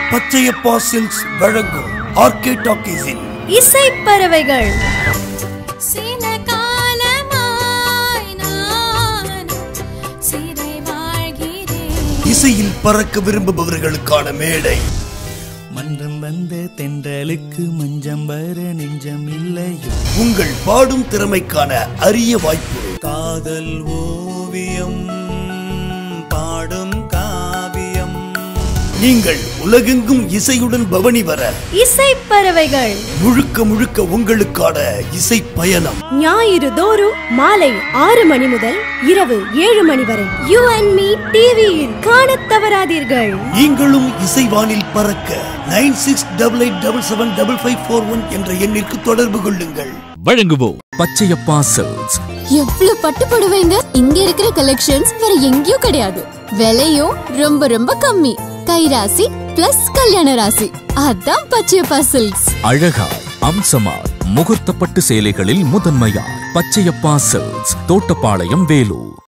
பச்சையப்பா silks வழங்கும் RK டாக்கீஸின் இசை பறவைகள் சில காலமாய் நான் சிறை வாழ்கிறேன் இசையில் பறக்க விரும்புபவர்களுக்கான மேடை மன்றம் வந்த தென்றலுக்கு மஞ்சம் வர நெஞ்சம் இல்லையோ உங்கள் பாடும் திறமைக்கான அரிய வாய்ப்பு காதல் ஓவியம் பாடும் காவியம் நீங்கள் உலகெங்கும் இசையுடன் பவனி வர இசை பறவைகள் முழுக்க முழுக்க உங்களுக்கான இசை பயணம் ஞாயிறு தோறும் மாலை ஆறு மணி முதல் இரவு ஏழு மணி வரை யூ அண்ட் மீ டிவியில் காணத் தவறாதீர்கள் நீங்களும் இசைவானில் பறக்க nine six double eight double seven double five four one என்ற எண்ணிற்கு தொடர்பு கொள்ளுங்கள் வழங்குவோம் பச்சையப்பா சில்க்ஸ் எவ்வளவு பட்டு புடவைங்க இங்க இருக்கிற கலெக்ஷன்ஸ் வேற எங்கேயும் கிடையாது விலையும் ரொம்ப ரொம்ப கம்மி கைராசி பிளஸ் கல்யாண ராசி அதான் பச்சையப்பா சில்க்ஸ் அழகாய் அம்சமாய் முகூர்த்தப்பட்டு சேலைகளில் முதன்மையாய் பச்சையப்பா சில்க்ஸ் தோட்டப்பாளையம் வேலூர்